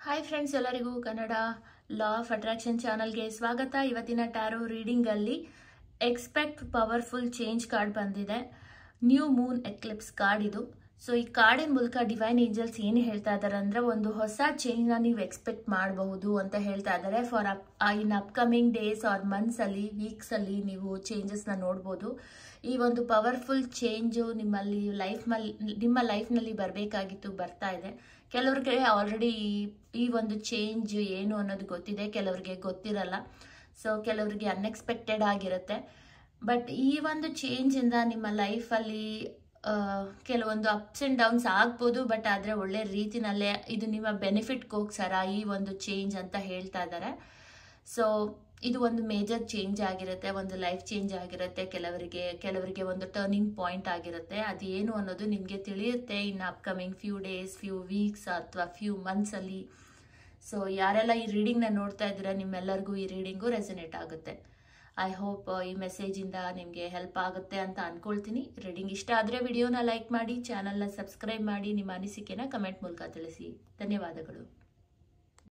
hi friends ಎಲ್ಲರಿಗೂ Kannada law of attraction ಚಾನಲ್ಗೆ ಸ್ವಾಗತ ಇವತ್ತಿನ ಟ್ಯಾರೋ ರೀಡಿಂಗಲ್ಲಿ ಎಕ್ಸ್ಪೆಕ್ಟ್ ಪವರ್ಫುಲ್ ಚೇಂಜ್ ಕಾರ್ಡ್ ಬಂದಿದೆ ನ್ಯೂ ಮೂನ್ ಎಕ್ಲಿಪ್ಸ್ ಕಾರ್ಡ್ ಇದು ಸೊ ಈ ಕಾರ್ಡಿನ ಮೂಲಕ ಡಿವೈನ್ ಏಂಜಲ್ಸ್ ಏನು ಹೇಳ್ತಾ ಇದ್ದಾರೆ ಅಂದ್ರೆ ಒಂದು ಹೊಸ ಚೇಂಜ್ನ ನೀವು ಎಕ್ಸ್ಪೆಕ್ಟ್ ಮಾಡಬಹುದು ಅಂತ ಹೇಳ್ತಾ ಇದ್ದಾರೆ for up in upcoming days or months ಅಲ್ಲಿ ವೀಕ್ಸ್ ಅಲ್ಲಿ ನೀವು ಚೇಂಜಸ್ನ ನೋಡ್ಬೋದು ಈ ಒಂದು ಪವರ್ಫುಲ್ ಚೇಂಜು ನಿಮ್ಮಲ್ಲಿ ಲೈಫ್ ನಿಮ್ಮ ಲೈಫ್ನಲ್ಲಿ ಬರಬೇಕಾಗಿತ್ತು ಬರ್ತಾ ಇದೆ ಕೆಲವ್ರಿಗೆ ಆಲ್ರೆಡಿ ಈ ಒಂದು ಚೇಂಜ್ ಏನು ಅನ್ನೋದು ಗೊತ್ತಿದೆ ಕೆಲವರಿಗೆ ಗೊತ್ತಿರಲ್ಲ ಸೊ ಕೆಲವರಿಗೆ ಅನ್ಎಕ್ಸ್ಪೆಕ್ಟೆಡ್ ಆಗಿರುತ್ತೆ ಬಟ್ ಈ ಒಂದು ಚೇಂಜಿಂದ ನಿಮ್ಮ ಲೈಫಲ್ಲಿ ಕೆಲವೊಂದು ಅಪ್ಸ್ ಆ್ಯಂಡ್ ಡೌನ್ಸ್ ಆಗ್ಬೋದು ಬಟ್ ಆದರೆ ಒಳ್ಳೆ ರೀತಿನಲ್ಲೇ ಇದು ನಿಮ್ಮ ಬೆನಿಫಿಟ್ಗೋಸ್ಕರ ಈ ಒಂದು ಚೇಂಜ್ ಅಂತ ಹೇಳ್ತಾ ಇದ್ದಾರೆ ಸೊ ಇದು ಒಂದು ಮೇಜರ್ ಚೇಂಜ್ ಆಗಿರುತ್ತೆ ಒಂದು ಲೈಫ್ ಚೇಂಜ್ ಆಗಿರುತ್ತೆ ಕೆಲವರಿಗೆ ಕೆಲವರಿಗೆ ಒಂದು ಟರ್ನಿಂಗ್ ಪಾಯಿಂಟ್ ಆಗಿರುತ್ತೆ ಅದೇನು ಅನ್ನೋದು ನಿಮಗೆ ತಿಳಿಯುತ್ತೆ ಇನ್ನು upcoming few days few weeks ಅಥವಾ ಫ್ಯೂ ಮಂತ್ಸಲ್ಲಿ ಸೊ ಯಾರೆಲ್ಲ ಈ ರೀಡಿಂಗ್ನ ನೋಡ್ತಾ ಇದ್ದೀರಾ ನಿಮ್ಮೆಲ್ಲರಿಗೂ ಈ ರೀಡಿಂಗು ರೆಸನೇಟ್ ಆಗುತ್ತೆ ಐ ಹೋಪ್ ಈ ಮೆಸೇಜಿಂದ ನಿಮಗೆ ಹೆಲ್ಪ್ ಆಗುತ್ತೆ ಅಂತ ಅಂದ್ಕೊಳ್ತೀನಿ ರೀಡಿಂಗ್ ಇಷ್ಟ ಆದರೆ ವಿಡಿಯೋನ ಲೈಕ್ ಮಾಡಿ ಚಾನಲ್ನ ಸಬ್ಸ್ಕ್ರೈಬ್ ಮಾಡಿ ನಿಮ್ಮ ಅನಿಸಿಕೆನ ಕಮೆಂಟ್ ಮೂಲಕ ತಿಳಿಸಿ ಧನ್ಯವಾದಗಳು